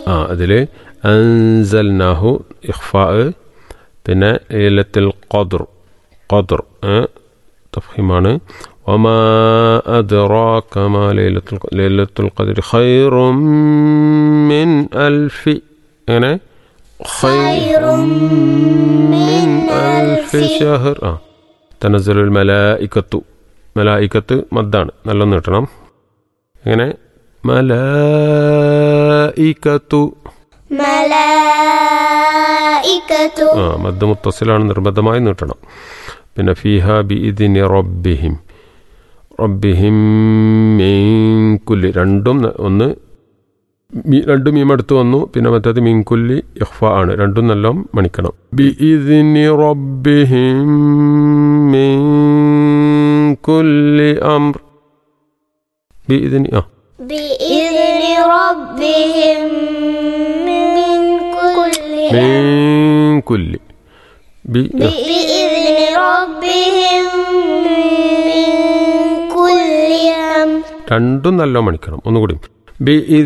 ആ അതിൽ അൻസൽനാഹു ഇഖ്ഫാ പിന്നെ ലൈലത്തുൽ ഖദ്ർ ഖദ്ർ തഫീമാണ് وما أدراك ما ليلة الق- ليلة القدر خير من ألف يعني خير من ألف شهر ആ تنزل الملائكة മലായിക്കത്ത് മദ്ദാണ് നല്ലൊന്ന് കിട്ടണം എങ്ങനെ മലായിക്കത്തു ملائكة ആ മദ് മുത്തസിലാണ് നിർബന്ധമായി നീട്ടണം പിന്നെ ഫിഹ ബി ഇതിന് റബ്ബിഹിം റബ്ബിഹിം മീൻകുല്ലി രണ്ടും ന- ഒന്ന് മീ- രണ്ട് മീം അടുത്ത് വന്നു പിന്നെ മറ്റേത് മീൻകുല്ലി ഇഹ്ഫ ആണ് രണ്ടും നല്ല മണിക്കണം ബി ഇതിന് റബ്ബിഹിം മീൻകുല്ലി അംർ ബി ഇതിന് ആ بإذن ربهم من كل മീൻകുല്ലി ബി ആ. بإذن ربهم من كل أمر രണ്ടും നല്ല മണിക്കണം ഒന്നുകൂടി ബി